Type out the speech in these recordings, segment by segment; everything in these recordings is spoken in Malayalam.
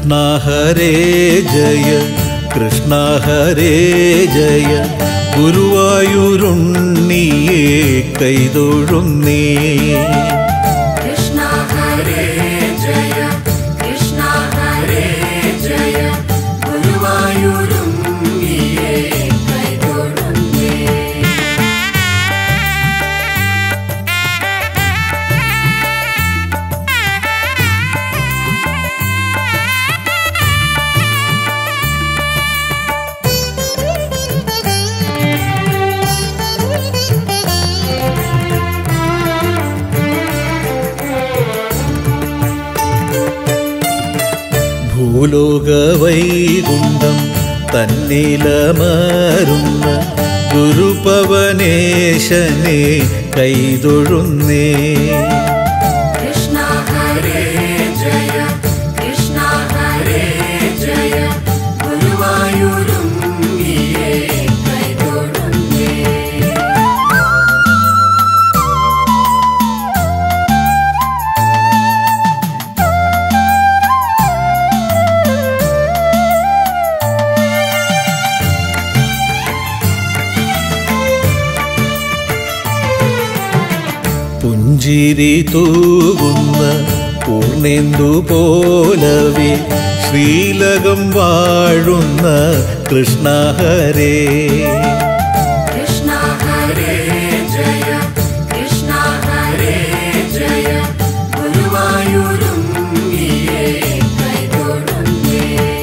കൃഷ്ണ ഹരേ ജയ കൃഷ്ണ ഹരേ ജയ ഗുരുവായൂരുണ്ണിയെ കൈതൊഴുന്നേ കൃഷ്ണ ഹരേ ജയ കൃഷ്ണ ഹരേ ജയ ഗുരുവായൂരും നീയേ കൈതൊഴുന്നേ ഭൂലോക വൈകുണ്ഠം തന്നിലമരുന്ന ഗുരുപവനേശനെ കൈതൊഴുന്നേ കൃഷ്ണ ഹരേ ജയ കൃഷ്ണ ഹരേ ജയ ഗുരുവായൂരും നീയേ കൈതൊഴുന്നേ പുഞ്ചിരി തൂകുന്ന പൂർണേന്ദു പോലവേ ശ്രീലകം വാഴുന്ന കൃഷ്ണ ഹരേ കൃഷ്ണ ഹരേ ജയ കൃഷ്ണ ഹരേ ജയ ഗുരുവായൂരും നീയേ കൈതൊഴുന്നേ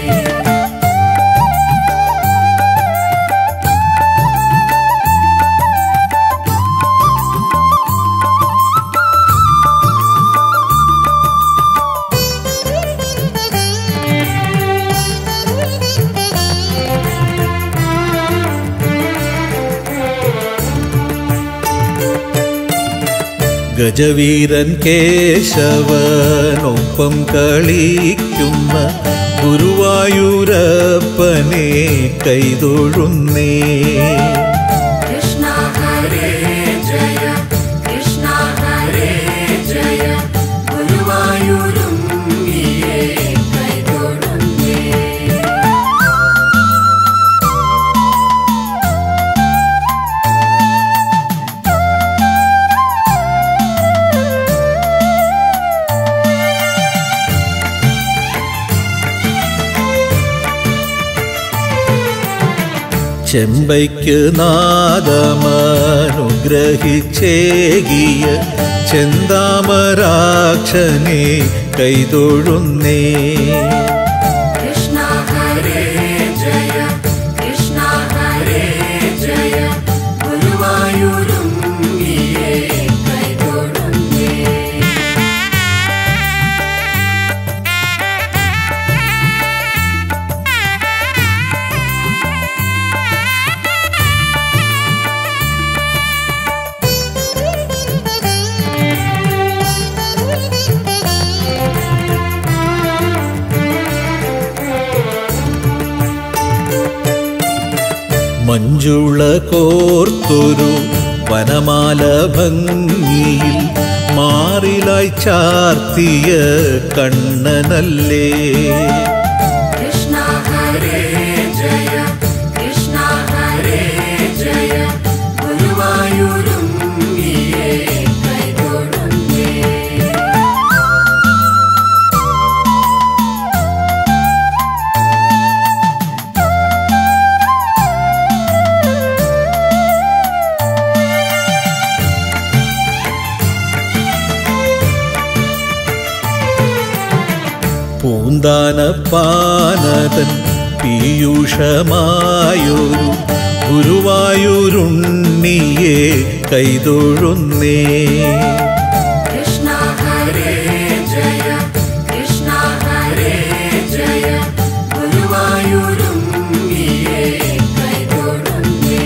ഗജവീരൻ കേശവനൊപ്പം കളിക്കുന്ന ഗുരുവായൂരപ്പനെ കൈതൊഴുന്നേ കൃഷ്ണ ഹരേ ജയ കൃഷ്ണ ഹരേ ജയ ഗുരുവായൂരും നീയേ കൈതൊഴുന്നേ ചെമ്പയ്ക്ക് നാദമനുഗ്രഹിച്ചേകിയ ചെന്താമരാക്ഷനെ കൈതൊഴുന്നേ കൃഷ്ണ ഹരേ ജയ കൃഷ്ണ ഹരേ ജയ ഗുരുവായൂരും നീയേ കൈതൊഴുന്നേ മഞ്ജുള കോർത്തൊരു വനമാല ഭംഗിയിൽ മാറിലായി ചാർത്തിയ കണ്ണനല്ലേ കൃഷ്ണ ഹരേ ജയ കൃഷ്ണ ഹരേ ജയ ഗുരുവായൂരും നീയേ കൈതൊഴുന്നേ പൂന്താനപ്പാനതൻ പീയൂഷമായൊരു ഗുരുവായൂരുണ്ണിയെ കൈതൊഴുന്നേ കൃഷ്ണ ഹരേ ജയ കൃഷ്ണ ഹരേ ജയ ഗുരുവായൂരും നീയേ കൈതൊഴുന്നേ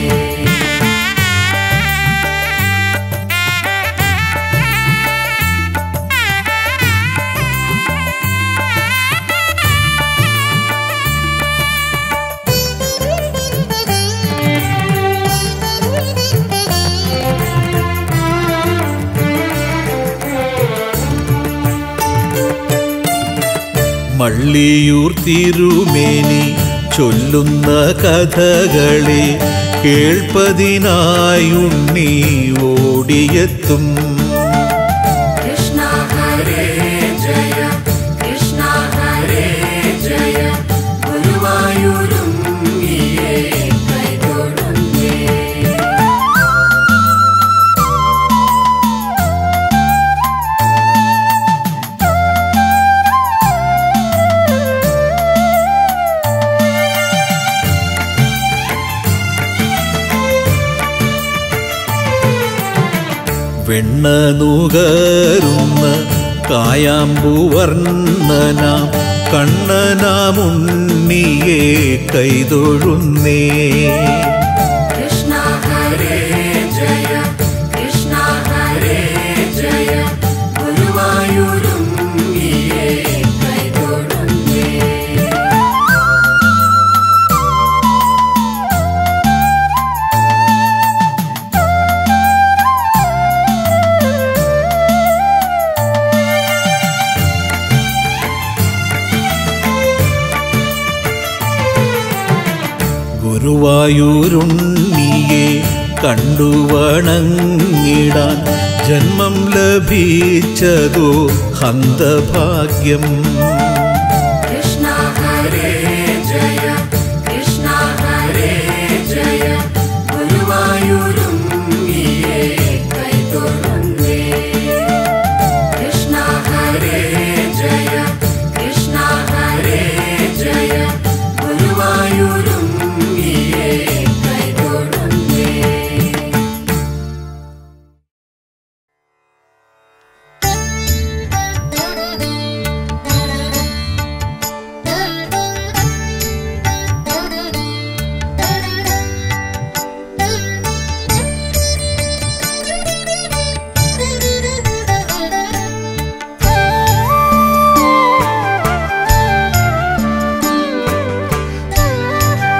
Thank you. വള്ളിയൂർ തിരുമേനി ചൊല്ലുന്ന കഥകളെ കേൾപ്പതിനായി ഉണ്ണി ഓടിയെത്തും കൃഷ്ണ ഹരേ ജയ കൃഷ്ണ ഹരേ ജയ ഗുരുവായൂരും നീയേ കൈതൊഴുന്നേ വെണ്ണ നുകരുന്ന കായാമ്പുവർണ്ണനാം കണ്ണനാമുണ്ണിയെ കൈതൊഴുന്നേ കൃഷ്ണ ഹരേ ജയ കൃഷ്ണ ഹരേ ജയ ഗുരുവായൂരും നീയേ കൈതൊഴുന്നേ ഗുരുവായൂരുണ്ണിയെ കണ്ടു വണങ്ങിടാൻ ജന്മം ലഭിച്ചതോ ഹന്തഭാഗ്യം കൃഷ്ണ ഹരേ ജയ കൃഷ്ണ ഹരേ ജയ ഗുരുവായൂരും നീയേ കൈതൊഴുന്നേ കൃഷ്ണ ഹരേ ജയ കൃഷ്ണ ഹരേ ജയ ഗുരുവായൂരും നീയേ കൈതൊഴുന്നേ Thank you.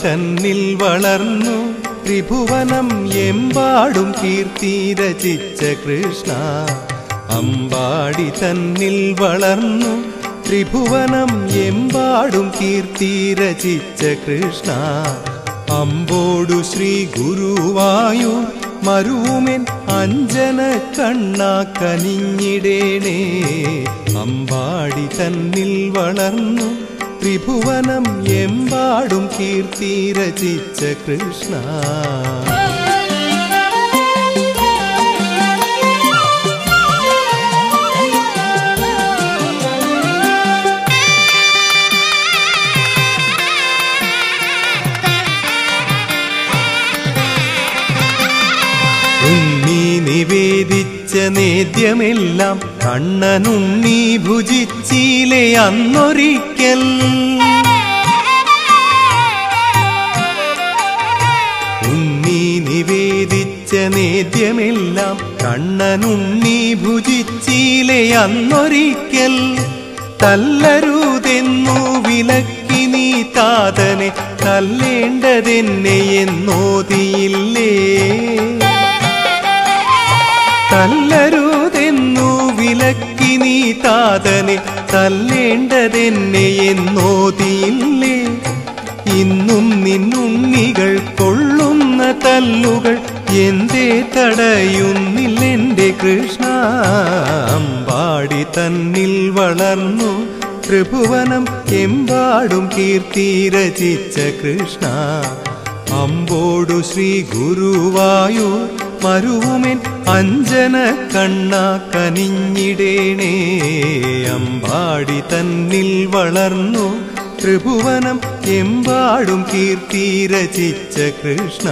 തന്നിൽ വളർന്നു ത്രിഭുവനം എമ്പാടും കീർത്തി രചിച്ച കൃഷ്ണ അമ്പാടി തന്നിൽ വളർന്നു ത്രിഭുവനം എമ്പാടും കീർത്തി രചിച്ച കൃഷ്ണ അമ്പോടു ശ്രീ ഗുരുവായൂർ മരുവുമെൻ അഞ്ജന കണ്ണ കനിഞ്ഞിടേണേ അമ്പാടി തന്നിൽ വളർന്നു ത്രിഭുവനം എമ്പാടും കീർത്തി രചിച്ച കൃഷ്ണ ഉണ്ണി നിവേദിച്ച നേദ്യമെല്ലാം കണ്ണനുണ്ണി ഭുജിച്ചിലെ അന്നൊരിക്കൽ ഉണ്ണി നിവേദിച്ച നേദ്യമെല്ലാം കണ്ണനുണ്ണി ഭുജിച്ചിലെ അന്നൊരിക്കൽ തല്ലരുതെന്നു വിലക്കി നീ താതനെ തല്ലേണ്ടതെന്നെ എന്നോതിയില്ലേ തല്ലരുതെന്നു വിലക്കി നീ താതനെ തല്ലേണ്ടതെന്നെ എന്നോതിയില്ലേ ഇന്നും നിന്നുണ്ണികൾ കൊള്ളുന്ന തല്ലുകൾ എന്തേ തടയുന്നില്ലെന്റെ കൃഷ്ണ അമ്പാടി തന്നിൽ വളർന്നു ത്രിഭുവനം എമ്പാടും കീർത്തി രചിച്ച കൃഷ്ണ അമ്പോടു ശ്രീ ഗുരുവായൂർ മരുവുമെൻ അഞ്ജന കണ്ണ കനിഞ്ഞിടേണേ അമ്പാടി തന്നിൽ വളർന്നു ത്രിഭുവനം എമ്പാടും കീർത്തി രചിച്ച കൃഷ്ണ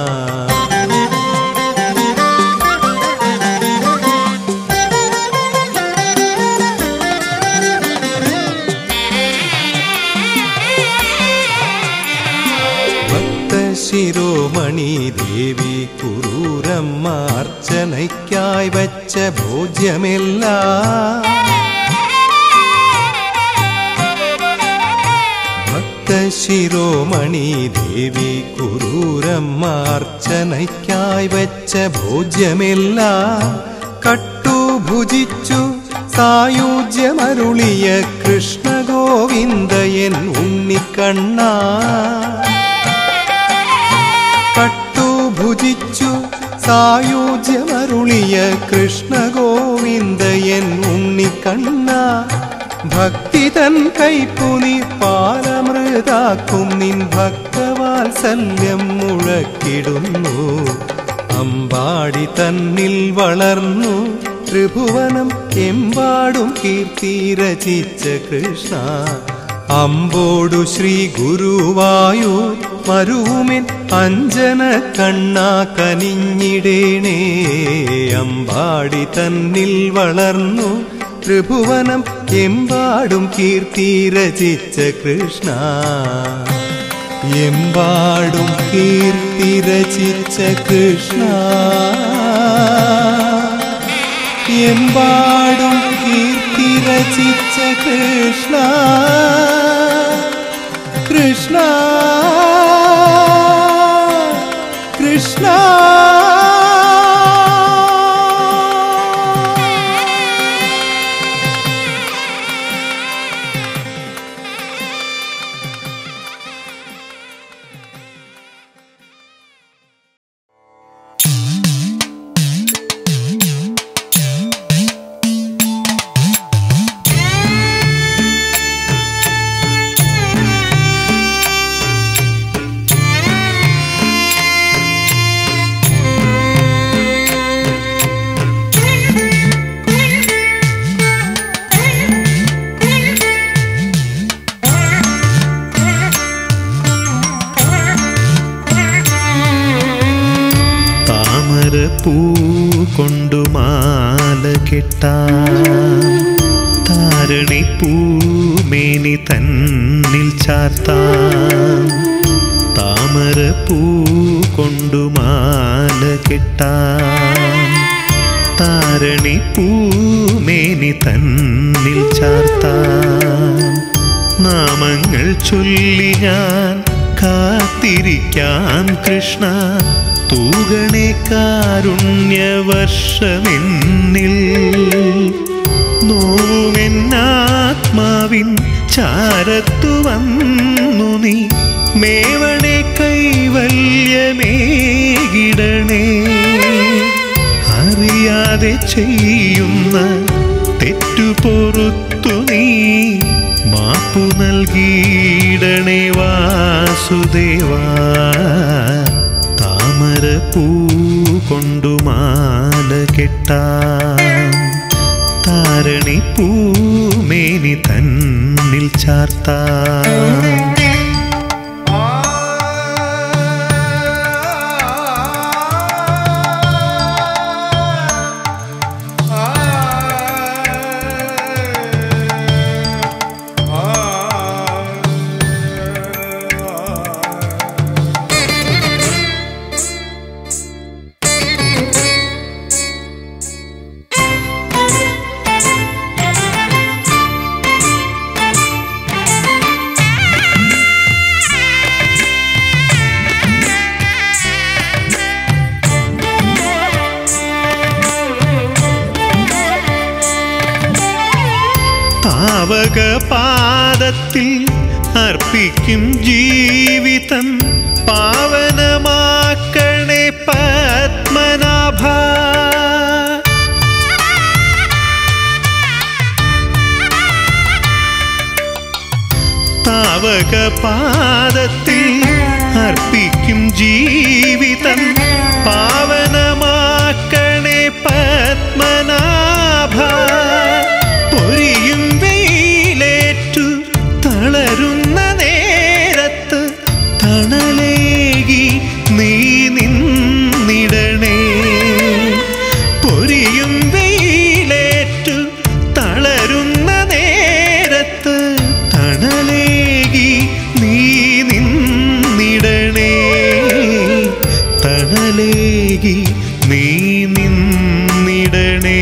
ഭക്തശിരോമണി ദേവി കുറൂരമ്മ അർച്ചനയ്ക്കായി വച്ച ഭോജ്യമെല്ലാം ഭക്തശിരോമണി ദേവി കുറൂരമ്മ അർച്ചനയ്ക്കായി വച്ച ഭോജ്യമെല്ലാം കട്ടു ഭുജിച്ചു സായുജ്യമരുളിയ കൃഷ്ണ ഗോവിന്ദയൻ ഉണ്ണിക്കണ്ണ കട്ടു ഭുജിച്ചു സായുജ്യമരുളിയ കൃഷ്ണ ഗോവിന്ദയൻ ഉണ്ണിക്കണ്ണ ഭക്തി തൻ കൈപ്പുനി പാലമൃതാക്കും നിൻ ഭക്തവാത്സല്യം മുഴക്കിടുന്നു അമ്പാടി തന്നിൽ വളർന്നു ത്രിഭുവനം എമ്പാടും കീർത്തി രചിച്ച കൃഷ്ണ അമ്പോടു ശ്രീ ഗുരുവായൂർ മരുവുമെൻ അഞ്ജന കണ്ണ കനിഞ്ഞിടേണേ അമ്പാടി തന്നിൽ വളർന്നു ത്രിഭുവനം എമ്പാടും കീർത്തി രചിച്ച കൃഷ്ണ എമ്പാടും കീർത്തി രചിച്ച കൃഷ്ണ എമ്പാടും കീർത്തി രചിച്ച കൃഷ്ണ കൃഷ്ണ കൃഷ്ണ താമരപ്പൂ കൊണ്ടു മാല കെട്ടാം താരണിപ്പൂമേനി തന്നിൽ ചാർത്താം താമരപ്പൂ കൊണ്ടു മാല കെട്ടാം താരണിപ്പൂമേനി തന്നിൽ ചാർത്താം നാമങ്ങൾ ചൊല്ലി ഞാൻ കാത്തിരിക്കാം കൃഷ്ണ തൂകണേ കാരുണ്യവർഷമെന്നിൽ നോവുമെന്നാത്മാവിൻ ചാരത്തു വന്നു നീ മേവണേ കൈവല്യമേകിടണേ അറിയാതെ ചെയ്യുന്ന തെറ്റുപൊറുത്തു നീ മാപ്പു നൽകിയിടണേ വാസുദേവാ താമര പൂ കൊണ്ടു മാല കെട്ടാം താരണി പൂമേനി തന്നിൽ ചാർത്താം താവക പാദത്തിൽ അർപ്പിക്കും ജീവിതം പാവനമാക്കണേ പത്മനാഭ താവക പാദത്തിൽ അർപ്പിക്കും ജീവിതം പാവനമാക്കണേ പത്മനാഭ പൊരിയും വെയിലേറ്റു തളരുന്ന നേരത്ത് തണലേകി നീ നിന്നിടണേ പൊരിയും വെയിലേറ്റു തളരുന്ന നേരത്ത് തണലേകി നീ നിന്നിടണേ തണലേകി നീ നിന്നിടണേ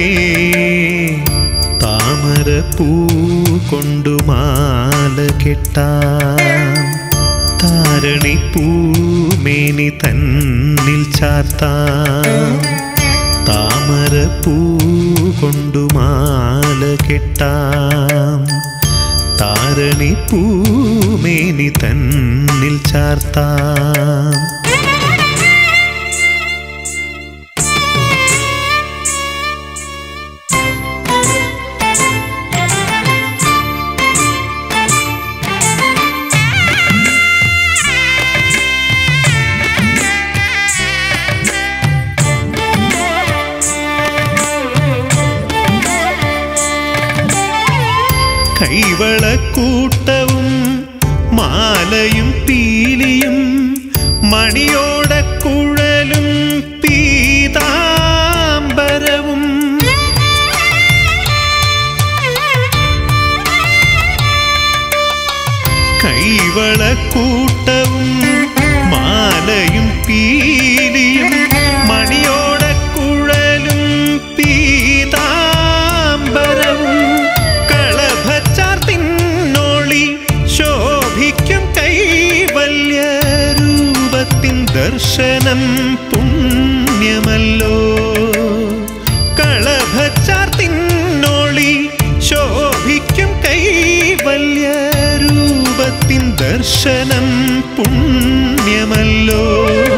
താമര പൂ കൊണ്ടു മാല കെട്ടാം താരണി പൂമേനി തന്നിൽ ചാർത്താം താമര പൂ കൊണ്ടു മാല കെട്ടാം താരണി പൂമേനി തന്നിൽ ചാർത്താം കൈവളക്കൂട്ടവും മാലയും പീലിയും മണിയോടക്കുഴലും പീതാംബരവും കൈവളക്കൂട്ടവും മാലയും പീലിയും മണിയോടക്കുഴലും പീതാംബരവും കളഭച്ചാർത്തിന്നോളി ശോഭിക്കും കൈവല്യ രൂപത്തിൻ ദർശനം പുണ്യമല്ലോ കളഭച്ചാർത്തിന്നോളി ശോഭിക്കും കൈവല്യ രൂപത്തിൻ ദർശനം പുണ്യമല്ലോ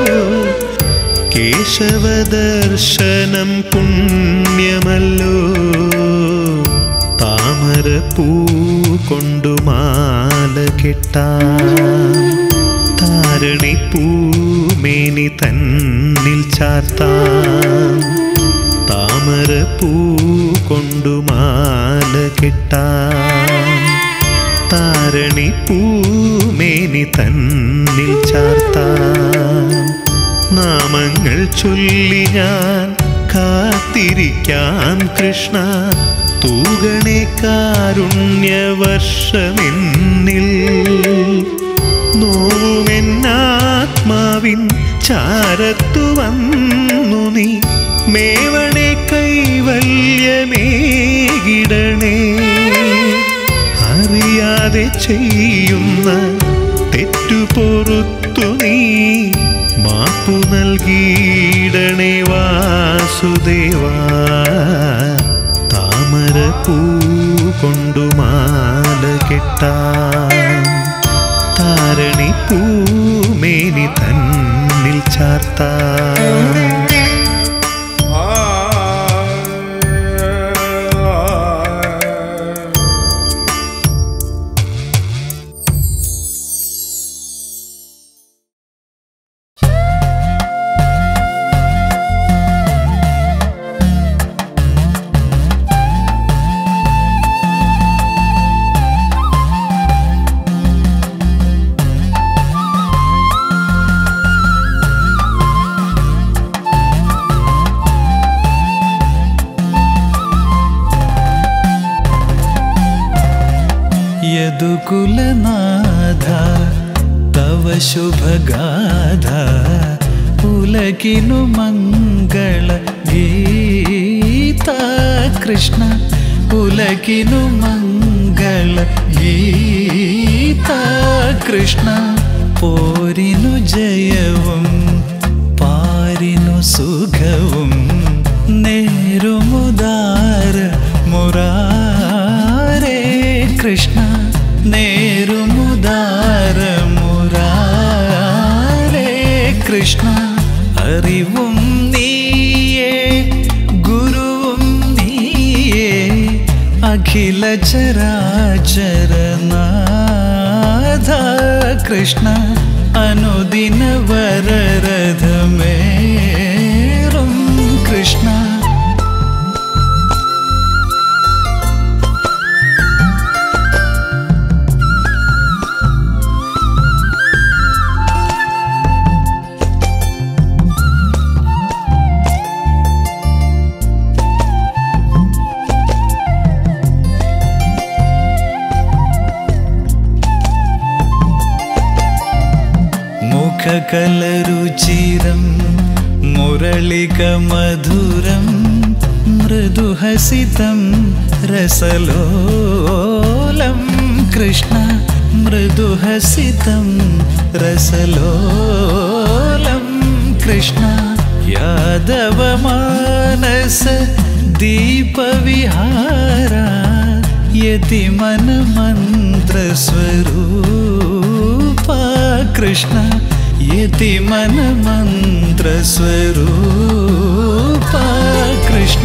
കേശവദർശനം പുണ്യമല്ലോ താമര പൂ കൊണ്ടു മാല കെട്ടാം താരണി പൂമേനി തന്നിൽ ചാർത്താം താമര പൂ കൊണ്ടു മാല കെട്ടാം താരണി പൂമേനി തന്നിൽ ചാർത്താം നാമങ്ങൾ ചൊല്ലി ഞാൻ കാത്തിരിക്കാം കൃഷ്ണ തൂകണേ കാരുണ്യവർഷമെന്നിൽ നോവുമെന്നാത്മാവിൻ ചാരത്തു വന്നു നീ മേവണേ കൈവല്യമേകിടണേ അറിയാതെ ചെയ്യുന്ന തെറ്റു തെറ്റു പൊറുത്തു നീ മാപ്പു നൽകിയിടണേ വാസുദേവാ താമര പൂ കൊണ്ടു മാല കെട്ടാം താരണി പൂമേനി തന്നിൽ ചാർത്താം ಯದುಕುಲನಾಥ ತವ ಶುಭಗಾಧ ಉಲಗಿನು ಮಂಗಳ ಗೀತಾ ಕೃಷ್ಣ ಉಲಗಿನು ಮಂಗಳ ಗೀತಾ ಕೃಷ್ಣ പോരിനു ജയവും പാരിനു സുഖവും നേരുമുദാര മുരാരേ കൃഷ്ണ നേരുമുദാര മുരാരേ കൃഷ്ണ അറിവും നീയേ ഗുരുവും നീയേ അഖില ചരാചരനാഥ കൃഷ്ണ അനുദിന വരരഥമേറും കൃഷ്ണ മുഖകലരുചിരം മുരളികമധുരം മൃദുഹസിതം രസലോലം കൃഷ്ണ മൃദുഹസിതം രസലോലം കൃഷ്ണ യാദവമാനസ ദീപവിഹാര യതിമനമന്ത്രസ്വരൂപ കൃഷ്ണ യതിമനമന്ത്രസ്വരൂപ കൃഷ്ണ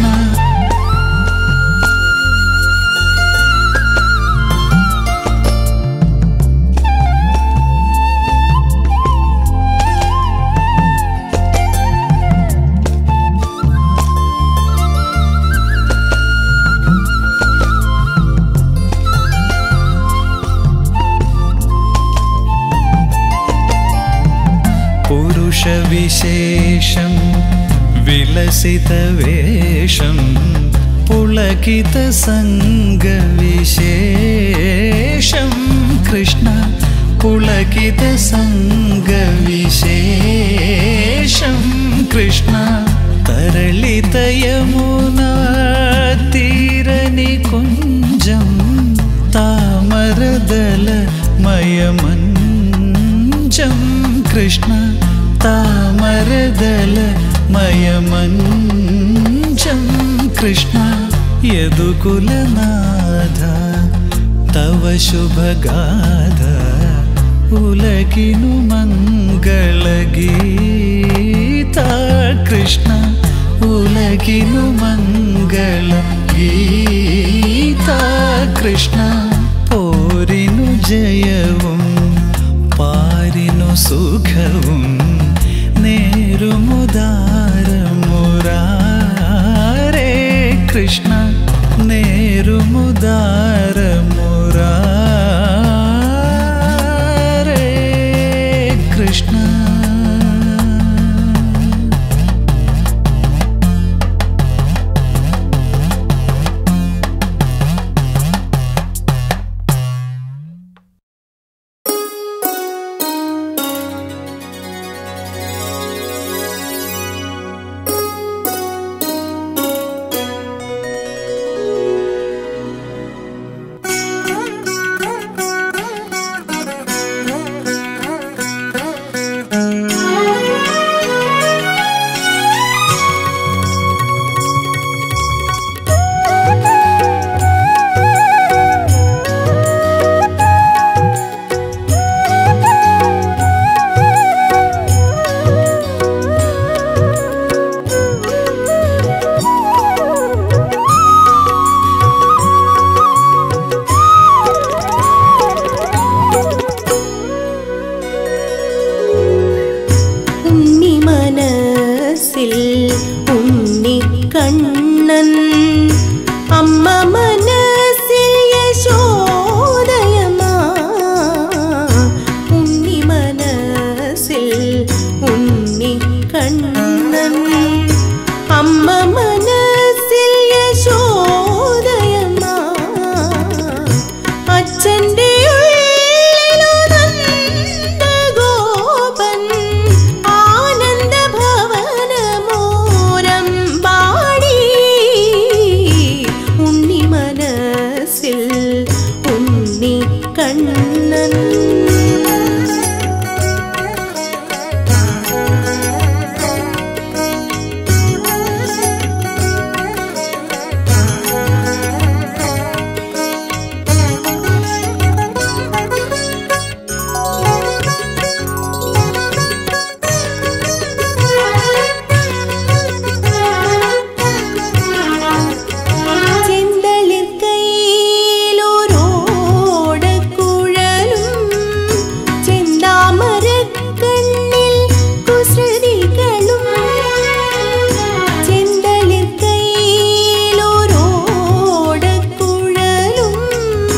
പുരുഷവിശേഷം വിലസിതവേഷം പുളകിതസംഗവിശേഷം കൃഷ്ണ പുളകിതസംഗവിശേഷം കൃഷ്ണ തരളിതയമുന തീരനി കുഞ്ചം താമരദല മയമഞ്ചം കൃഷ്ണ താമരദല മയമഞ്ചം കൃഷ്ണ യദുകുലനാഥ തവ ശുഭഗാഥ ഉലകിനു മംഗളഗീത കൃഷ്ണ ഉലകിനു മംഗള ഗീത കൃഷ്ണ പോരിനു ജയവും പാരിനു സുഖവും നേരുമുദാരമുരാരേ കൃഷ്ണ നേരുമുദാരമുരാരേ കൃഷ്ണ കണ്ണൻ അമ്മ മനസ്സിൽ യശോദയമാ ഉണ്ണി മനസ്സിൽ ഉണ്ണി കണ്ണൻ അമ്മ മനസ്സിൽ യശോദയമാ അച്ഛൻ്റെ ഗോപൻ ആനന്ദ ഭവനമോരം പാടി ഉണ്ണി മനസ്സിൽ ഉണ്ണി കണ്ണൻ ചെന്തളിർ കയ്യിലൊരോടക്കുഴലും ചെന്താമരക്കണ്ണിൽ കുസൃതികളും ചെന്തളിർ കയ്യിലൊരോടക്കുഴലും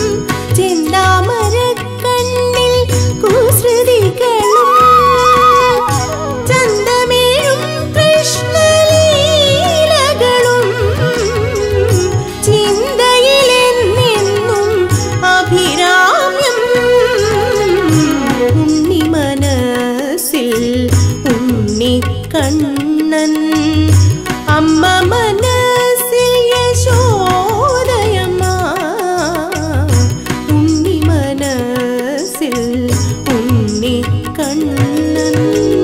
ചെന്താമരക്കണ്ണിൽ കുസൃതികളും ചന്തമേഴും കൃഷ്ണലീലകളും ചിന്തയിലെന്നെന്നും അഭിരാമ്യം ഉണ്ണി മനസ്സിൽ ഉണ്ണി കണ്ണൻ അമ്മ മനസ്സിൽ യശോദയമ്മ ഉണ്ണി മനസ്സിൽ ഉണ്ണി കണ്ണൻ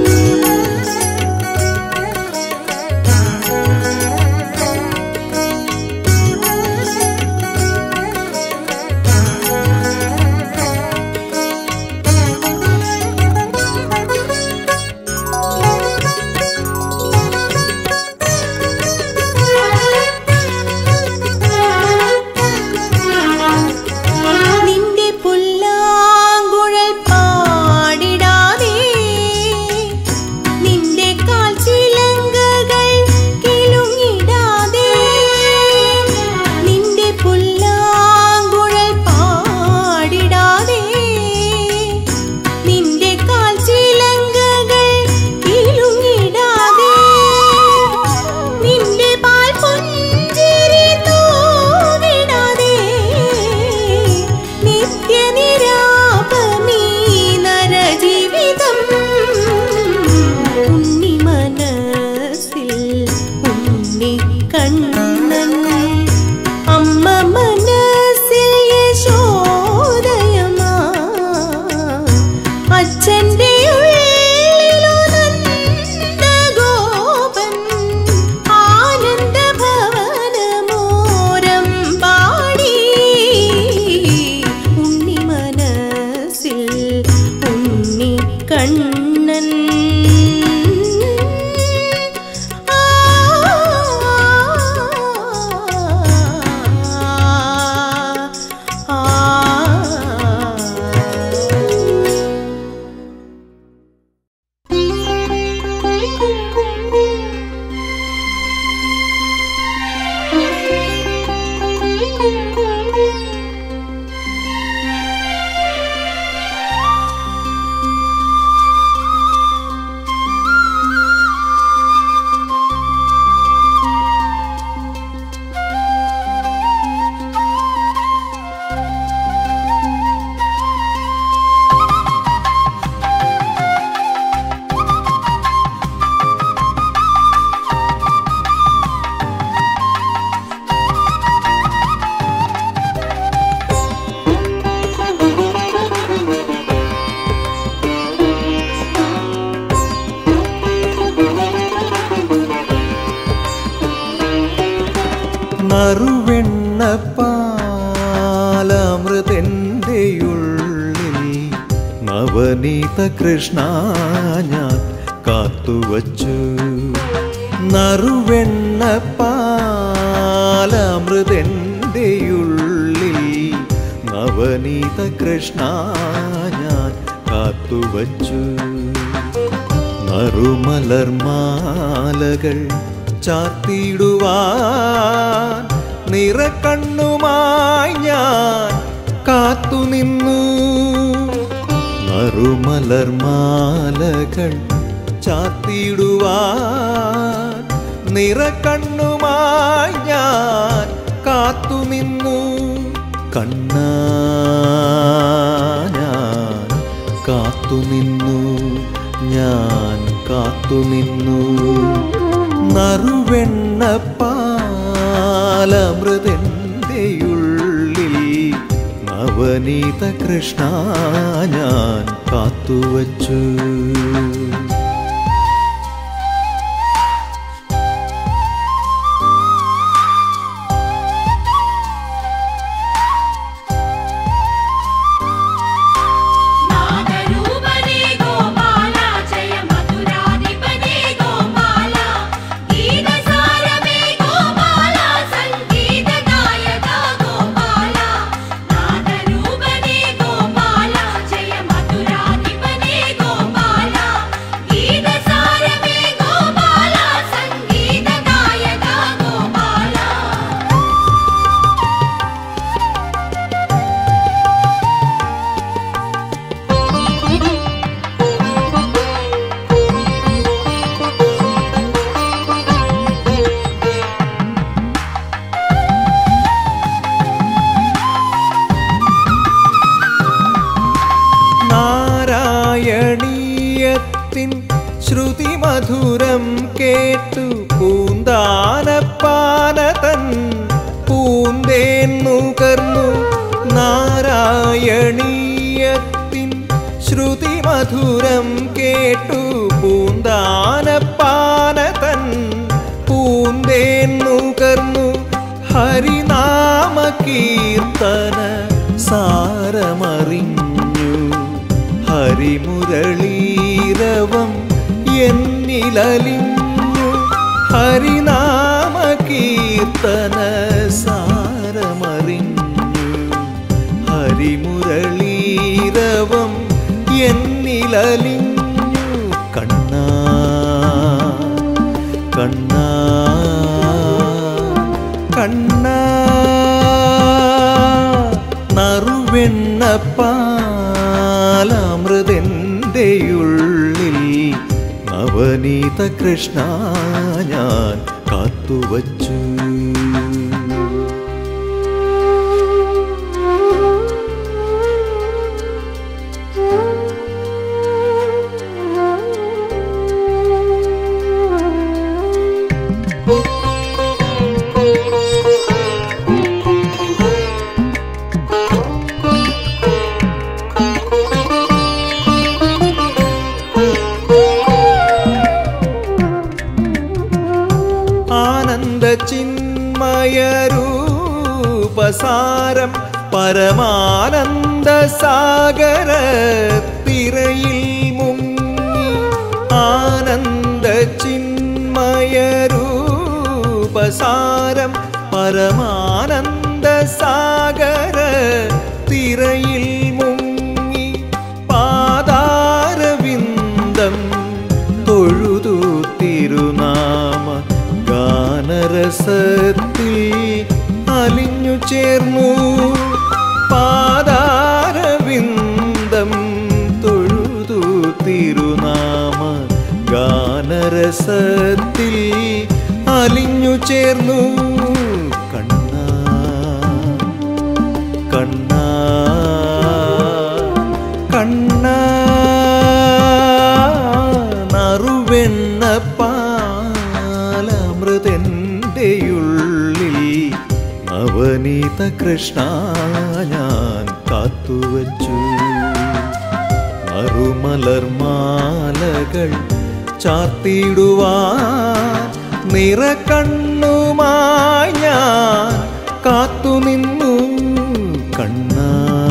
നിന്റെ പുല്ലാങ്കുഴൽ പാടിടാതെ നിന്റെ കാൽച്ചിലങ്കകൾ കിലുങ്ങിടാതെ നിന്റെ പുല്ലാങ്കുഴൽ പാടിടാതെ നിന്റെ കാൽച്ചിലങ്കകൾ കിലുങ്ങിടാതെ നിന്റെ പാൽ പുഞ്ചിരി തൂവിടാതെ നിത്യനിരാപമീ നരജീവിതം ഉണ്ണി മനസ്സിൽ ഉണ്ണി കണ്ണൻ അമ്മ മനസ്സിൽ യശോദയമാ അച്ഛൻ്റെ ഗോപൻ ആനന്ദ ഭവനമോരം പാടി ഉണ്ണി മനസ്സിൽ ഉണ്ണി കണ്ണൻ ആ ആ നറുവെണ്ണപ്പാലമൃതെൻ്റെ ഉള്ളിൽ നവനീത കൃഷ്ണ ഞാൻ കാത്തുവച്ചു നറുവെണ്ണപ്പാലമൃതെൻ്റെ ഉള്ളിൽ നവനീത കൃഷ്ണ ഞാൻ കാത്തുവച്ചു നറുമലർമാലകൾ ചാർത്തിയിടുവാൻ നിറക്കണ്ണുമായി ഞാൻ കാത്തുനിന്നു നറുമലർമാലകൾ ചാർത്തിയിടുവാൻ നിറക്കണ്ണുമായി ഞാൻ കാത്തുനിന്നു കണ്ണാ ഞാൻ കാത്തുനിന്നു ഞാൻ കാത്തുനിന്നു നറുവെണ്ണപ്പാലമൃതെന്റെയുള്ളിൽ നവനീത കൃഷ്ണ ഞാൻ കാത്തുവച്ചു നാദരൂപനേ ഗോപാല ജയ മധുരാധിപനേ ഗോപാല ഗീതസാരമേ ഗോപാല സംഗീതഗായക ഗോപാല നാദരൂപനേ ഗോപാല ജയ മധുരാധിപനേ ഗോപാല ഗീതസാരമേ ഗോപാല സംഗീതഗായക ഗോപാല നാരായണീയത്തിൻ ശ്രുതിമധുരം കേട്ടു പൂന്താനപ്പാനതൻ പൂന്തേൻ നുകർന്നു നാരായണീയത്തിൻ ശ്രുതിമധുരം കേട്ടു പൂന്താനപ്പാനതൻ പൂന്തേൻ നുകർന്നു ഹരിനാമ കീർത്തന സാരമറിഞ്ഞു ഹരിമുരളീരവം എന്നിലലിഞ്ഞു ഹരിനാമ കീർത്തന സാരമറിഞ്ഞു ഹരിമുരളീരവം എന്നിലലിഞ്ഞു കണ്ണാ കണ്ണാ കണ്ണാ നറുവെണ്ണപ്പാലമൃതെന്റെയുള്ളിൽ നവനീത കൃഷ്ണ ഞാൻ കാത്തുവച്ചു ആനന്ദ ചിന്മയരൂപസാരം പരമാനന്ദ സാഗര തിരയിൽ മുങ്ങി ആനന്ദ ചിന്മയരൂപസാരം പരമാനന്ദ സാഗര തിരയിൽ മുങ്ങി പാതാരവിന്ദം തൊഴുതു തിരുനാമ ഗാനരസത്തിൽ അലിഞ്ഞു ചേർന്നു പാതാരവിന്ദം തൊഴുതു തിരുനാമ ഗാനരസത്തിൽ അലിഞ്ഞു ചേർന്നു കണ്ണാ കണ്ണാ കണ്ണാ നറുവെണ്ണ പാലമൃതെന്റെയുള്ളിൽ നവനീത കൃഷ്ണ ഞാൻ കാത്തുവച്ചു മറുമലർമാലകൾ ചാർത്തിയിടുവാൻ നിറക്കണ്ണുമായി ഞാൻ കാത്തുനിന്നു കണ്ണാ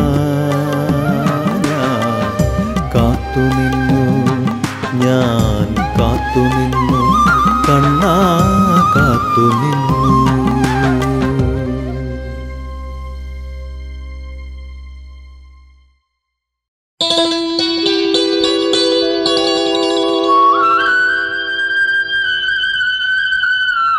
ഞാൻ കാത്തുനിന്നു ഞാൻ കാത്തുനിന്നു കണ്ണാ കാത്തുനിന്നു ആ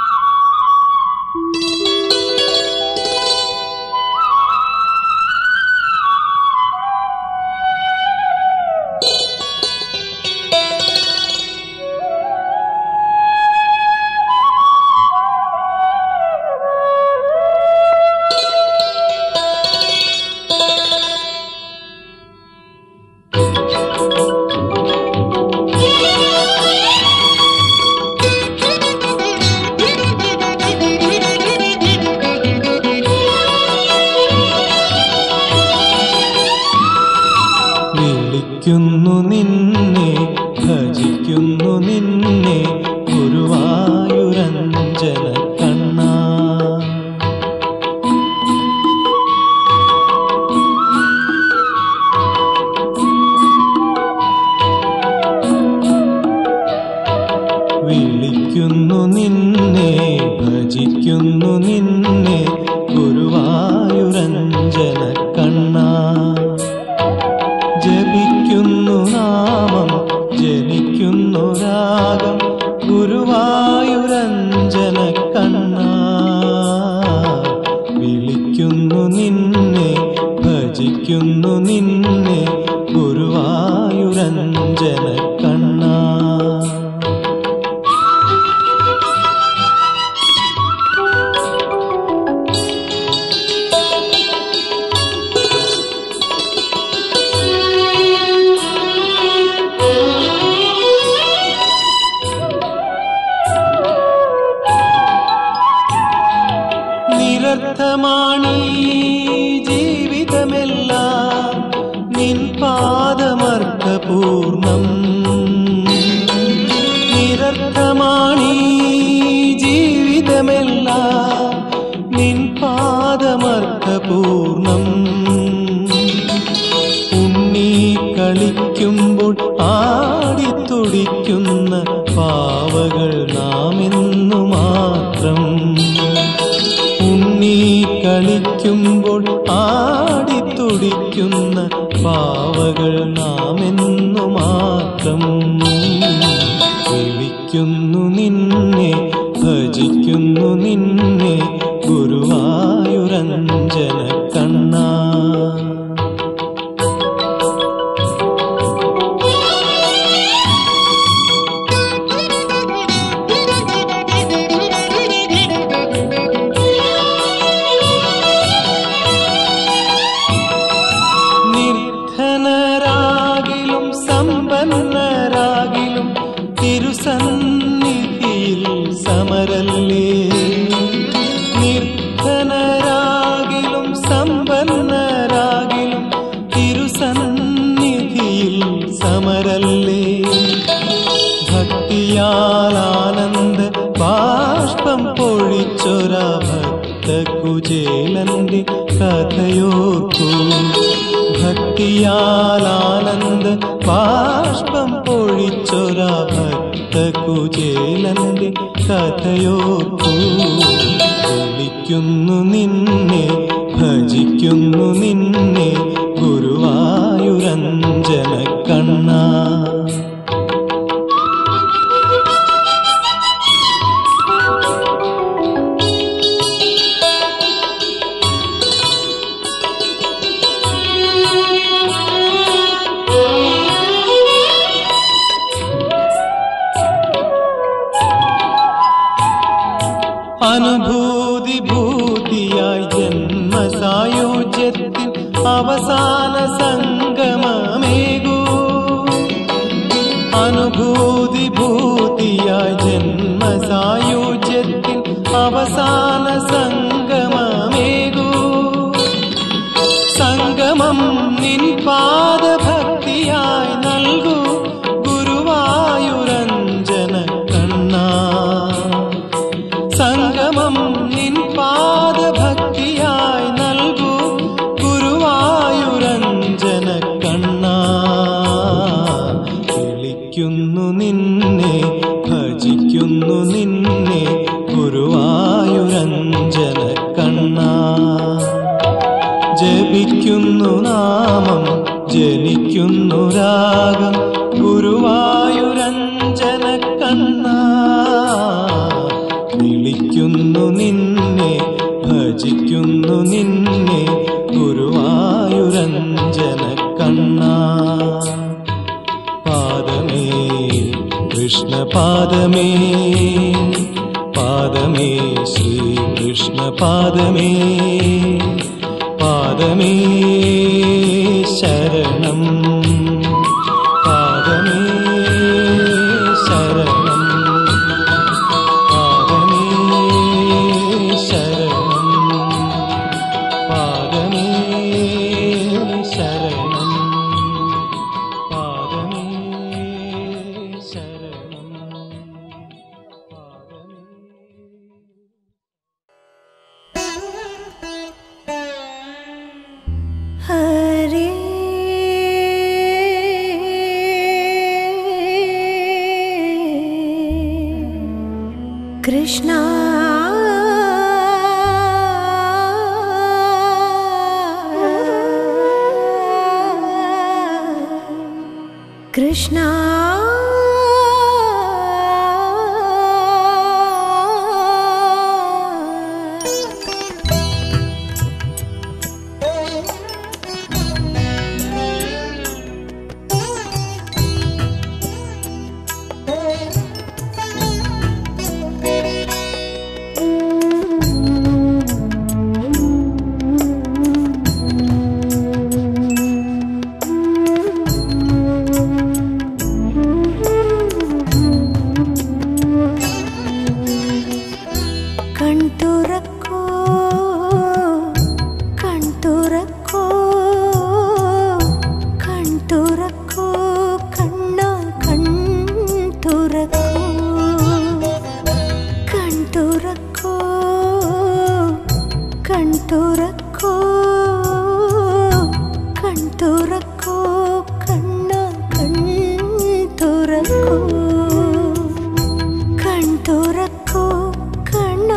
നിന്നെ ഗുരുവായൂരഞ്ജന കണ്ണ ജപിക്കുന്നു നാമം ജനിക്കുന്നു രാഗം ഗുരുവായൂരഞ്ജന കണ്ണ വിളിക്കുന്നു നിന്നെ ഭജിക്കുന്നു നിന്നെ ഗുരുവായൂരഞ്ജന കണ്ണ നിരർത്ഥമാണീ ജീവിതമെല്ലാം നിൻ പാദമർക്കപൂർണം നിരർത്ഥമാണീ ജീവിതമെല്ലാം നിൻ പാദമർക്കപൂർണം ഉണ്ണി കളിക്കുമ്പോൾ ആടിത്തുടിക്കുന്ന പാവകൾ നാം എന്നു മാത്രം ഉണ്ണി കളിക്കുമ്പോൾ ആടിത്തുടിക്കുന്ന പാവകൾ നാം എന്നു മാത്രം വിളിക്കുന്നു നിന്നെ ഭജിക്കുന്നു നിന്നെ ഗുരുവായൂരഞ്ജന കണ്ണാ നിർധനരാകിലും സമ്പന്നരാകിലും തിരുസന്നിധിയിൽ സമരല്ലേ നിർധനരാകിലും സമ്പന്നരാകിലും തിരുസന്നിധിയിൽ സമരല്ലേ ഭക്തിയാൽ ആനന്ദ ബാഷ്പം പൊഴിച്ചൊര ഭക്ത കുചേലന്റെ കഥയോർക്കൂ ഭക്തിയാൽ ആനന്ദ ബാഷ്പം പൊഴിച്ചൊര ഭക്ത കുചേലന്റെ കഥയോർക്കൂ വിളിക്കുന്നു നിന്നെ ഭജിക്കുന്നു നിന്നെ ഗുരുവായൂരഞ്ജന കണ്ണാ അനുഭൂതി ഭൂതിയായി ജന്മസായുജ്യത്തിൻ അവസാന സംഗമമേകൂ അനുഭൂതി ഭൂതിയായി ജന്മസായുജ്യത്തിൻ അവസാന സംഗമമേകൂ സംഗമം നിൻ പാദഭക്തിയായി നൽകൂ ഗുരുവായൂരഞ്ജന കണ്ണാ സംഗമം നിൻ പാദഭക്തിയായി നൽകൂ ഗുരുവായൂരഞ്ജന കണ്ണാ വിളിക്കുന്നു നിന്നെ ഭജിക്കുന്നു നിന്നെ ഗുരുവായൂരഞ്ജന കണ്ണാ ജപിക്കുന്നു നാമം ജനിക്കുന്നു രാഗം ഗുരുവായൂരഞ്ജന കണ്ണ വിളിക്കുന്നു നിന്നെ ഭജിക്കുന്നു നിന്നെ ഗുരുവായൂരഞ്ജന കണ്ണ പാദമേ കൃഷ്ണ പാദമേ പാദമേ ശ്രീകൃഷ്ണ പാദമേ പാദമേ ശരണം പാദമേ ശരണം പാദമേ ശരണം പാദമേ ശരണം പാദമേ ശരണം പാദമേ ഹരേ കൃഷ്ണ തുറക്കൂ കൺ തുറക്കൂ കണ്ണ കൺ തുറക്കൂ കൺ തുറക്കൂ കണ്ണാ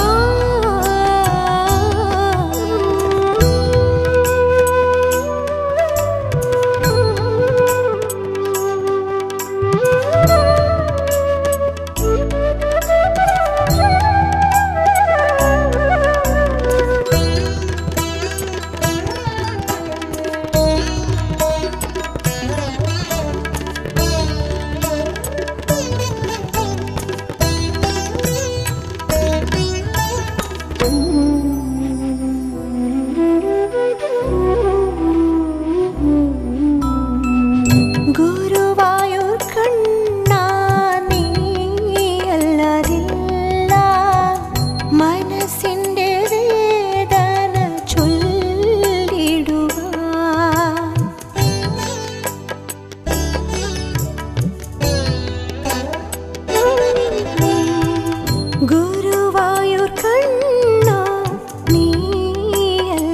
ഗുരുവായൂർ കണ്ണാ നീയല്ലാതില്ല മനസ്സിൻ്റെ വേദന ചൊല്ലിടുവാൻ ഗുരുവായൂർ കണ്ണോ നീയല്ലാതില്ല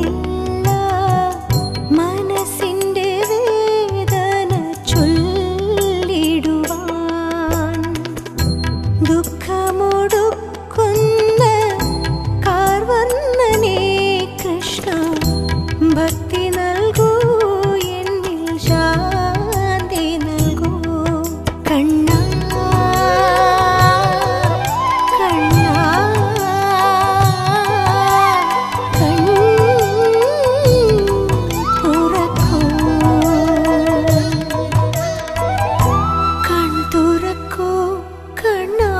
മനസ്സിൻ്റെ വേദന ചൊല്ലിടുവാൻ ദുഃഖമൊടുക്കുന്ന കാർവർണ്ണനേ കൃഷ്ണ ഭക്തി നൽകൂ എന്നിൽ ശാന്തി നൽകൂ കണ്ണ കണ്ണ കൺ തുറക്കൂ കൺ തുറക്കൂ കണ്ണാ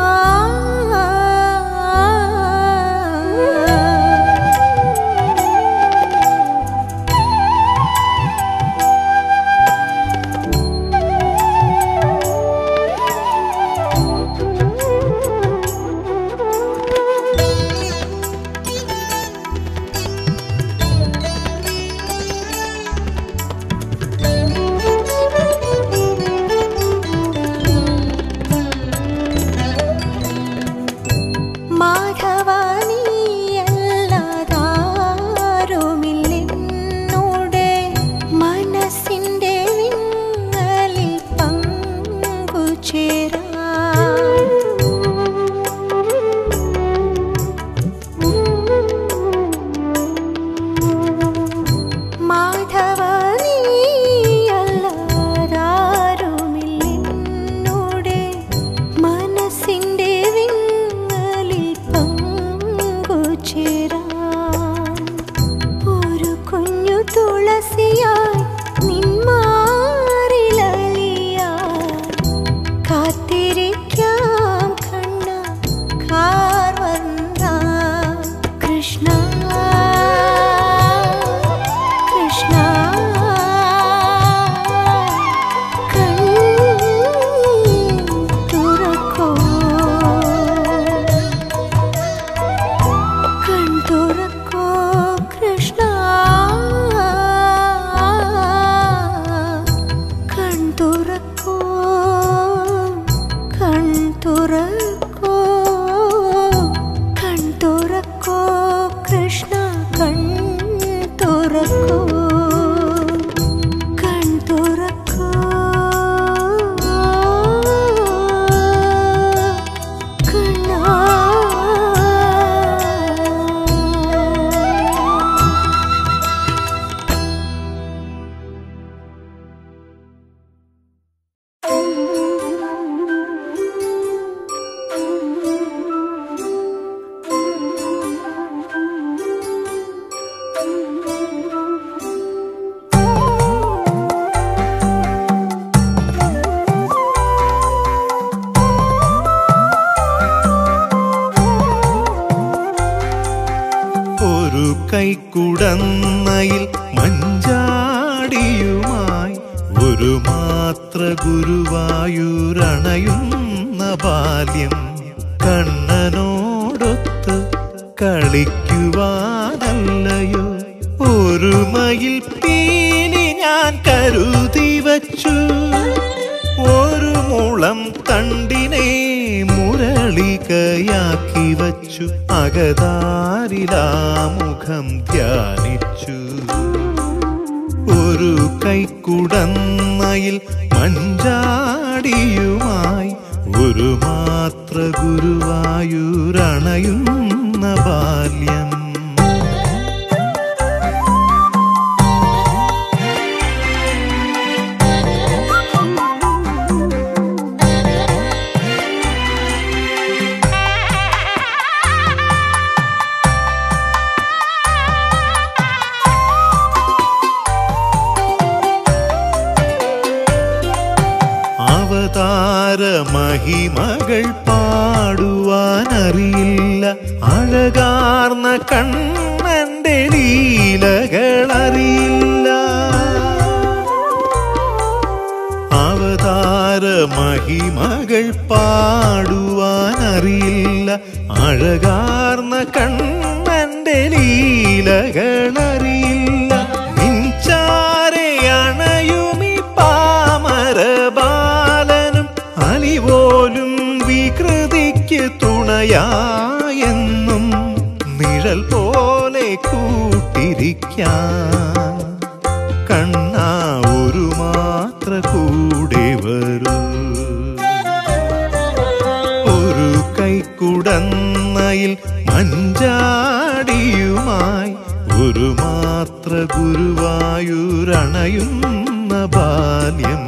മാധവാനിയല്ലാതാരുമില്ലെന്നോടെ മനസ്സിൻ്റെ വിങ്ങലിൽ പങ്കുചേരാൻ മാധവനിയല്ലാതാരുമില്ലെന്നോടെ മനസ്സിൻ്റെ വിങ്ങലിൽ പങ്കുചേരാൻ ഒരു കുഞ്ഞു തുളസിയായി നിന്മാറിലലിയാൻ കാത്തിരിക്കാം കണ്ണ കാർവന്ന കൃഷ്ണ കൃഷ്ണ കൺ തുറക്കൂ കൺ തുറക്കൂ കൃഷ്ണ കൺ തുറക്കൂ കൺ തുറക്കൂ കൺ തുറക്കൂ കൃഷ്ണ കൺ തുറക്കൂ കൺ തുറക്കൂ കണ്ണാ ഒരു കൈക്കുടന്നയിൽ മഞ്ചാടിയുമായി ഒരു മാത്ര ഗുരുവായൂരണയുന്ന ബാല്യം കണ്ണനോടൊത്ത് കളിക്കുവാനല്ലയോ ഒരു മയിൽ പീലി ഞാൻ കരുതി വച്ചു ഒരു മുളം തണ്ടിനെ മുരളികയാക്കി വച്ചു അകതാരിലാമുഖം ധ്യാനിച്ചു ഒരു കൈക്കുടന്നയിൽ മഞ്ചാടിയുമായി ഒരു മാത്ര ഗുരുവായൂരണയുന്ന ബാല്യം അവതാര മഹിമകൾ പാടുവാനറിയില്ല അഴകാർന്ന കണ്ണന്റെ ലീലകളറിയില്ല അവതാര മഹിമകൾ പാടുവാനറിയില്ല അഴകാർന്ന കണ്ണന്റെ ലീലകളറിയില്ല നിൻചാരെ അണയുമി പാമര ബാലനും അലിപോലും വികൃതിക്ക് തുണയായെന്നും നിഴൽ പോലെ കൂട്ടിരിക്കാൻ കണ്ണാ ഒരു മാത്ര കൂടെ വരൂ ഒരു കൈക്കുടന്നയിൽ മഞ്ചാടിയുമായി ഒരു മാത്ര ഗുരുവായൂരണയുന്ന ബാല്യം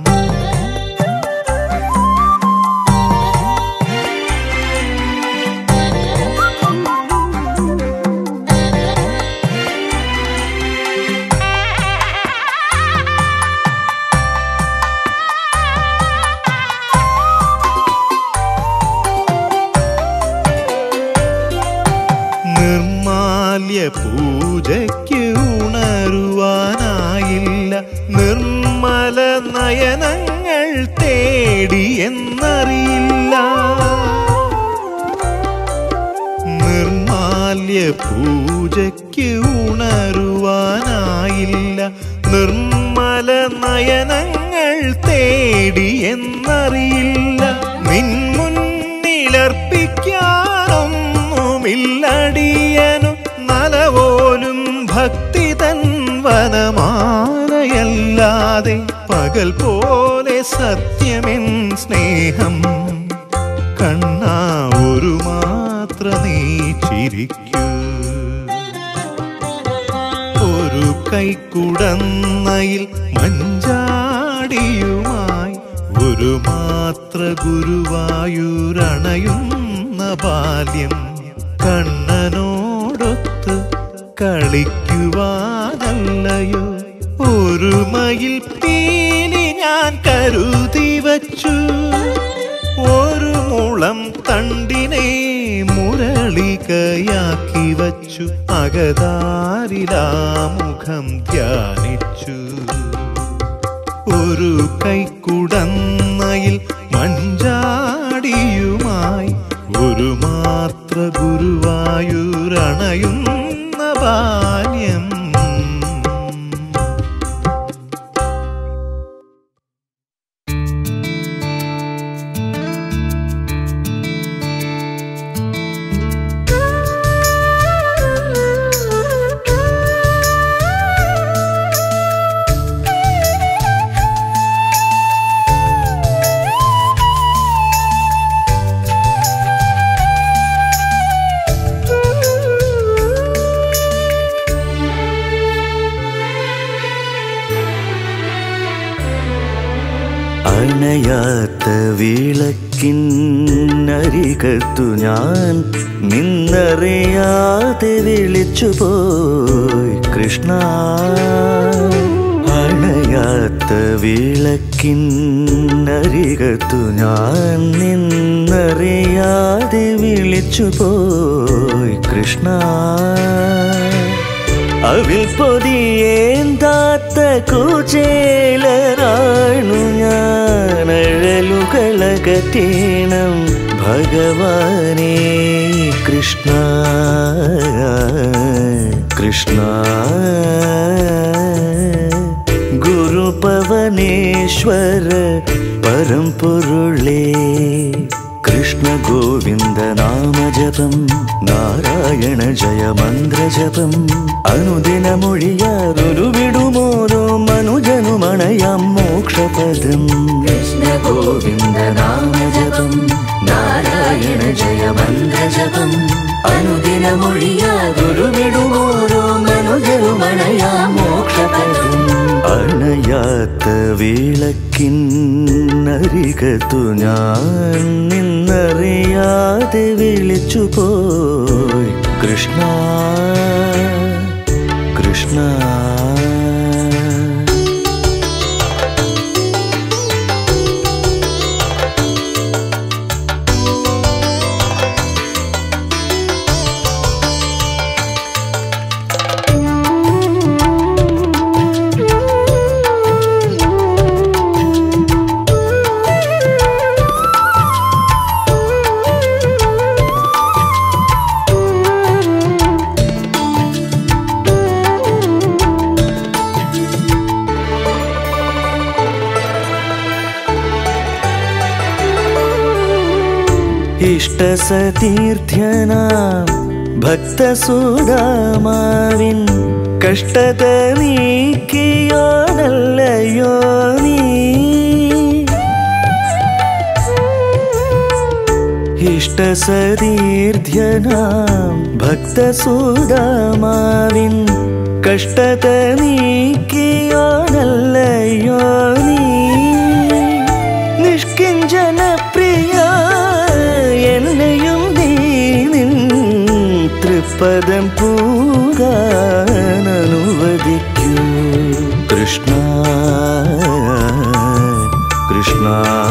നിർമാല്യ പൂജയ്ക്ക് ഉണരുവാനായില്ല നിർമ്മല നയനങ്ങൾ തേടി എന്നറിയില്ല നിർമാല്യ പൂജയ്ക്ക് ഉണരുവാനായില്ല നിർമ്മല നയനങ്ങൾ തേടി എന്നറിയില്ല നിൻമുന്നിലർപ്പിക്കാനൊന്നുമില്ലടിയനു നലപോലും ഭക്തി തൻ വനമാലയല്ലാതെ പകൽ പോലെ സത്യമെൻ സ്നേഹം കണ്ണാ ഒരു മാത്ര നീ ചിരിക്കൂ ഒരു കൈക്കുടന്നയിൽ മഞ്ചാടിയുമായി ഒരു മാത്ര ഗുരുവായൂരണയുന്ന ബാല്യം കണ്ണനോടൊത്ത് കളിക്കുവാനല്ലയോ ഒരു മയിൽ പീലി ഞാൻ കരുതി വച്ചു ഒരു മുളം തണ്ടിനെ മുരളികയാക്കി വച്ചു അകതാരിലാമുഖം ധ്യാനിച്ചു ഒരു കൈക്കുടന്നയിൽ മഞ്ചാടിയുമായി ഒരു മാത്ര ഗുരുവായൂരണയുന്ന ബാല്യം അണയാത്ത വിളക്കിന്നരികത്തു ഞാൻ നിന്നറിയാതെ വിളിച്ചു പോയി കൃഷ്ണ അണയാത്ത വിളക്കിന്നരികത്തു ഞാൻ നിന്നറിയാതെ വിളിച്ചു പോയി കൃഷ്ണ അവിൽ പൊതിയേന്താത്ത കുചേലനാണു ഞാൻ അഴലുകളകറ്റേണം ഭഗവാനേ കൃഷ്ണ കൃഷ്ണ ഗുരുപവനേശ്വര പരമ്പൊരുളേ കൃഷ്ണ ഗോവിന്ദ നാമജപം നാരായണ ജയ മന്ത്രജപം അനുദിനമൊഴിയാറൊരു വിടുമോരോ മനുജനുമണയാം മോക്ഷപദം കൃഷ്ണ ഗോവിന്ദ നാമജപം നാരായണ ജയ മന്ത്രജപം അനുദിനമൊഴിയാറൊരു വിടുമോരോ മനുജനുമണയാം മോക്ഷപദം അണയാത്ത വിളക്കിന്നരികത്തു ഞാൻ നിന്നറിയാതെ വിളിച്ചു പോയി കൃഷ്ണ കൃഷ്ണ ഇഷ്ടസതീർത്ഥ്യനാം ഭക്തസുദാമാവിൻ കഷ്ടത നീക്കിയോനല്ലയോ നീ ഇഷ്ടസതീർത്ഥ്യനാം ഭക്തസുദാമാവിൻ കഷ്ടത നീക്കിയോനല്ലയോ നീ നിഷ്കിഞ്ചന പ്രിയ എന്നെയും നീ നിൻ തൃപ്പദം പൂകാൻ അനുവദിക്കൂ കൃഷ്ണ കൃഷ്ണ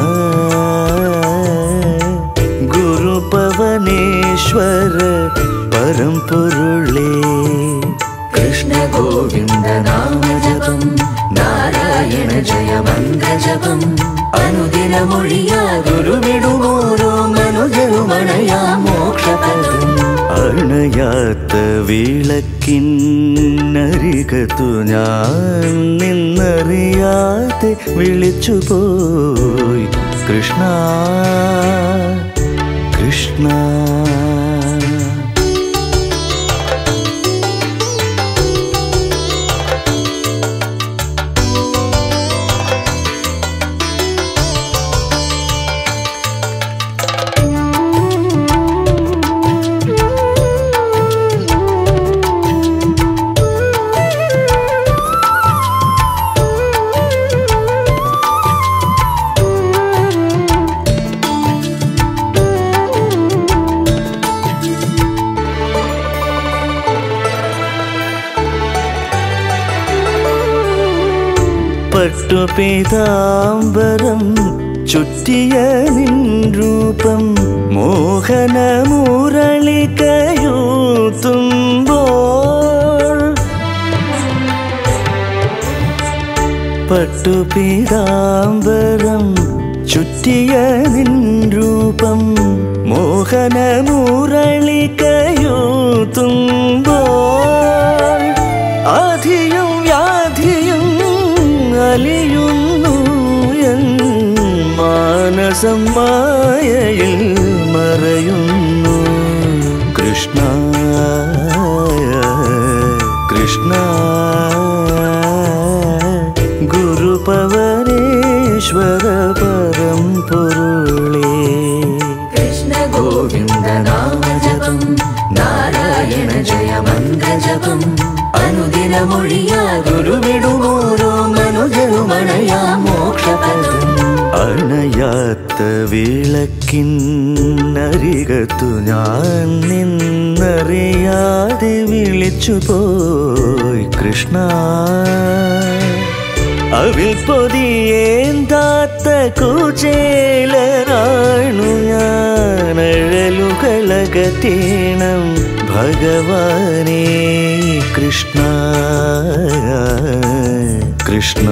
ഗുരുപവനേശ്വര പരമ്പൊരുളേ കൃഷ്ണ ഗോവിന്ദ നാമജപം നാരായണ ജയ മന്ത്രജപം അനുദിനമൊഴിയാ ഗുരുവിടുമോരോ മനുജനുമണയാ മോക്ഷപദം അണയാത്ത വിളക്കിന്നരികത്തു ഞാൻ നിന്നറിയാതെ വിളിച്ചു പോയി കൃഷ്ണ കൃഷ്ണ പട്ടുപീതാംബരം ചുറ്റിയ നിൻ രൂപം മോഹന മുരളികയൂത്തുമ്പോൾ പട്ടുപീതാംബരം ചുറ്റിയ നിൻ രൂപം മോഹന മുരളികയൂത്തുമ്പോൾ ആധിയും വ്യാധിയും അലിയുന്നു എൻ മാനസം മായയിൽ മറയുന്നു കൃഷ്ണ കൃഷ്ണ ഗുരുപവനേശ്വര പരം പൊരുളേ കൃഷ്ണ ഗോവിന്ദ നാമജപം നാരായണ ജയ മന്ത്രജപം അനുദിനമൊഴിയാ ഗുരുവിടുമോരോ മനുജനുമണയാ മോക്ഷപദം അണയാത്ത വിളക്കിന്നരികത്തു ഞാൻ നിന്നറിയാതെ വിളിച്ചു പോയി കൃഷ്ണ അവിൽ പൊതിയേന്താത്ത കുചേലനാണു ഞാനഴലുകളകറ്റീണം ഭഗവാനേ കൃഷ്ണ കൃഷ്ണ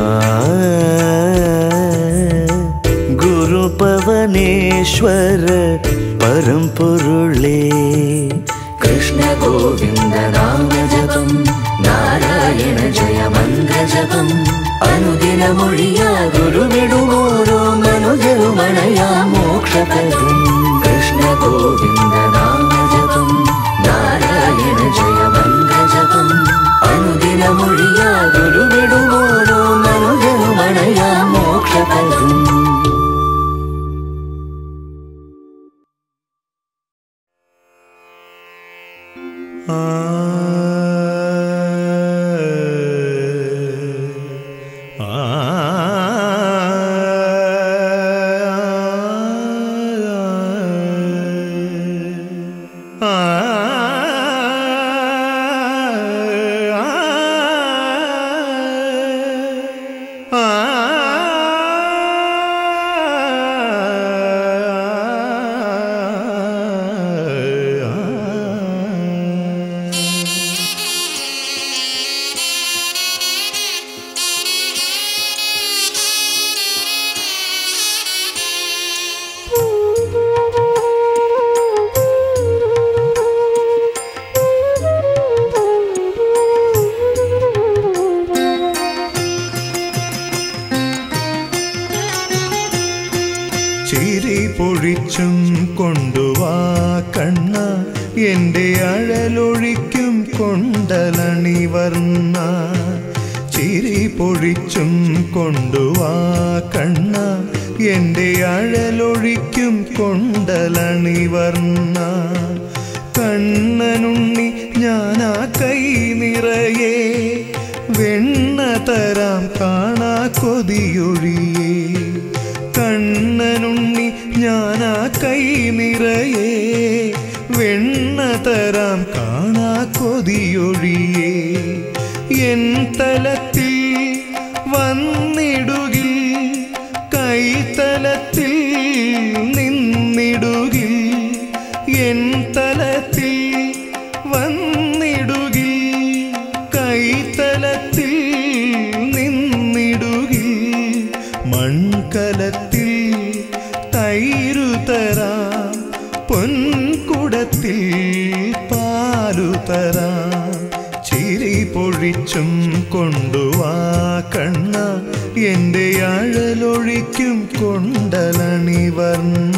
ഗുരുപവനേശ്വര പരമ്പൊരുളേ കൃഷ്ണ ഗോവിന്ദ നാമജപം നാരായണ ജയ മന്ത്രജപം അനുദിനമൊഴിയാ ഗുരുവിടുമോരോ മനു നനുകരുമണയാ മോക്ഷപദം കൃഷ്ണ ഗോവിന്ദ നാമജപം നാരായണ ജയ മന്ത്രജപം അനുദിനമൊഴിയാ ഗുരുവിടുമോരോ നനുകരുമണയാ മോക്ഷപദം ചിരി പൊഴിച്ചും കൊണ്ടുവാ കണ്ണ എന്റെ അഴലൊഴിക്കും കൊണ്ടലണി വർണ്ണ ചിരി പൊഴിച്ചും കൊണ്ടുവാ കണ്ണ എന്റെ അഴലൊഴിക്കും കൊണ്ടലണി വർണ്ണ കണ്ണനുണ്ണി ഞാനാ കൈ നിറയെ വെണ്ണ തരാം കാണാ കൊതിയൊഴിയേ കണ്ണനുണ്ണി ഞാനാ കൈ നിറയെ വെണ്ണ തരാം കാണാ കൊതിയൊഴിയേ എൻ തലത്തിൽ വന്നിടുകിൽ കൈതലത്തിൽ നിന്നിടുകിൽ എൻ തലത്തിൽ വന്നിടുകിൽ കൈതലത്തിൽ നിന്നിടുകിൽ മൺകലത്തിൽ തൈരു തരാം പൊൻകുടത്തിൽ പാലു തരാം ചിരി പൊഴിച്ചും കൊണ്ടുവാ കണ്ണ എന്റെ അഴലൊഴിക്കും കൊണ്ടലണി വർണ്ണ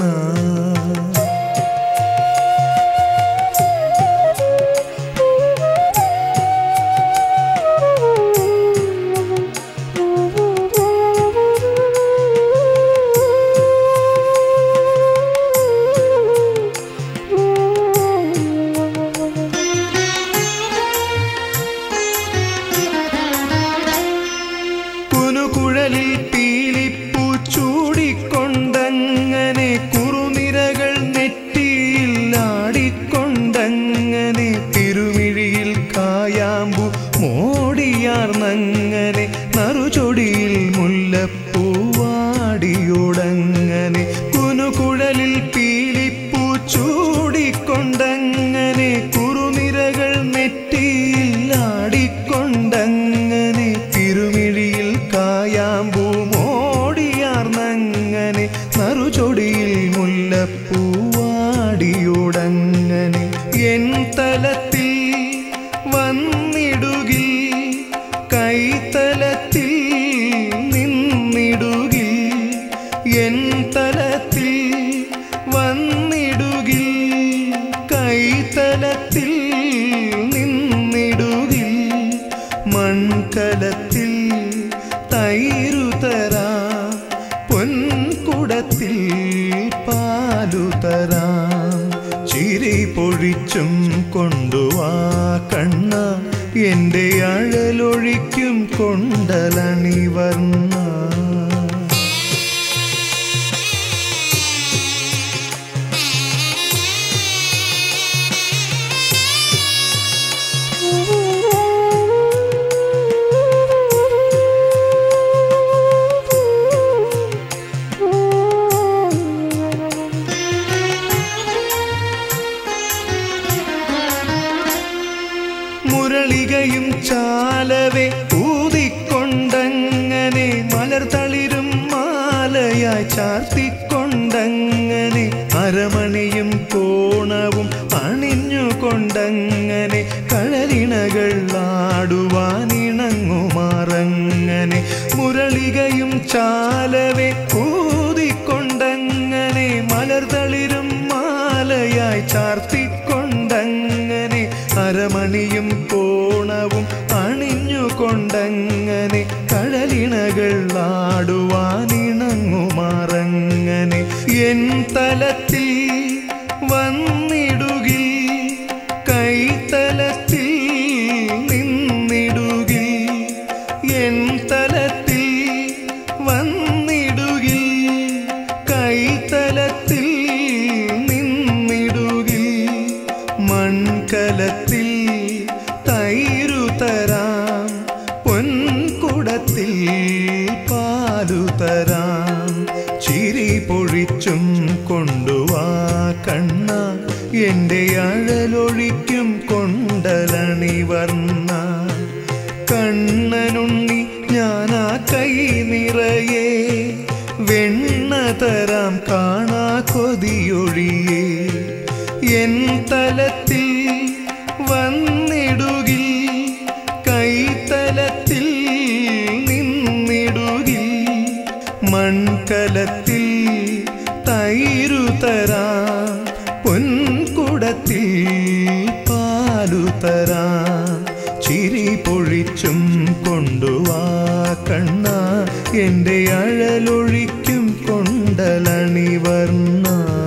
കുനുകുഴലിൽ പീലിപ്പൂ ചൂടിക്കൊണ്ടങ്ങനെ കുറുനിരകൾ നെറ്റിയിൽ ആടിക്കൊണ്ടങ്ങനെ തിരുമിഴിയിൽ കായാമ്പു മോടിയാർന്നങ്ങനെ നറുചൊടിയിൽ മുല്ലപ്പൂവാടിയോടങ്ങനെ കുനുകുഴലിൽ പീലിപ്പൂ ചൂടിക്കൊണ്ടങ്ങനെ കുറുനിരകൾ നെറ്റിയിൽ ആടിക്കൊണ്ടങ്ങനെ തിരുമിഴിയിൽ കായാമ്പൂ മോടിയാർന്നങ്ങനെ നറുചൊടിയിൽ മുല്ലപ്പൂവാടിയോടങ്ങനെ എൻ തലത്തിൽ വന്നിടുകിൽ കൈതലത്തിൽ നിന്നിടുകിൽ എൻ തലത്തിൽ വന്നിടുകിൽ കൈതലത്തിൽ നിന്നിടുകിൽ മൺകലത്തിൽ തൈരു തരാം പൊൻകുടത്തിൽ പാലു തരാം ചിരി പൊഴിച്ചും കൊണ്ടുവാ കണ്ണ എന്റെ അഴലൊഴിക്കും കൊണ്ടലണി വർണ്ണ മുരളികയും ചാലവെ ഊതിക്കൊണ്ടങ്ങനെ മലർതളിരും മാലയായി ചാർത്തിക്കൊണ്ടങ്ങനെ അരമണിയും കോണവും അണിഞ്ഞുകൊണ്ടങ്ങനെ കളരിണകൾ ആടുവാനിണങ്ങുമാറങ്ങനെ മുരളികയും ചാലവെ ഊതിക്കൊണ്ടങ്ങനെ മലർതളിരും മാലയായി ചാർത്തിക്കൊണ്ടങ്ങനെ അരമണിയും കോണവും അണിഞ്ഞുകൊണ്ടങ്ങനെ കഴലിണകൾ ആടുവാനിണങ്ങുമാറങ്ങനെ എൻ തലത്തിൽ വന്നിടുകിൽ കൈത്തലത്തിൽ നിന്നിടുകിൽ എൻ തലത്തിൽ വന്നിടുകിൽ കൈത്തലത്തിൽ നിന്നിടുകിൽ മൺകലത്തിൽ തൈരു തരാം പൊൻകുടത്തിൽ പാലു തരാം ചിരി പൊഴിച്ചും കൊണ്ടുവാ കണ്ണ എന്റെ അഴലൊഴിക്കും കൊണ്ടലണി വർണ്ണ കണ്ണനുണ്ണി ഞാനാ കൈ നിറയെ വെണ്ണ തരാം കാണാ കൊതിയൊഴിയേ എൻ തലത്തിൽ വന്നിടുകിൽ കൈത്തലത്തിൽ നിന്നിടുകിൽ മൺകലത്തിൽ തൈരു തരാം പൊൻകുടത്തിൽ പാലു തരാം ചിരി പൊഴിച്ചും കൊണ്ടുവാ കണ്ണ എന്റെ അഴലൊഴിക്കും കൊണ്ടലണി വർണ്ണ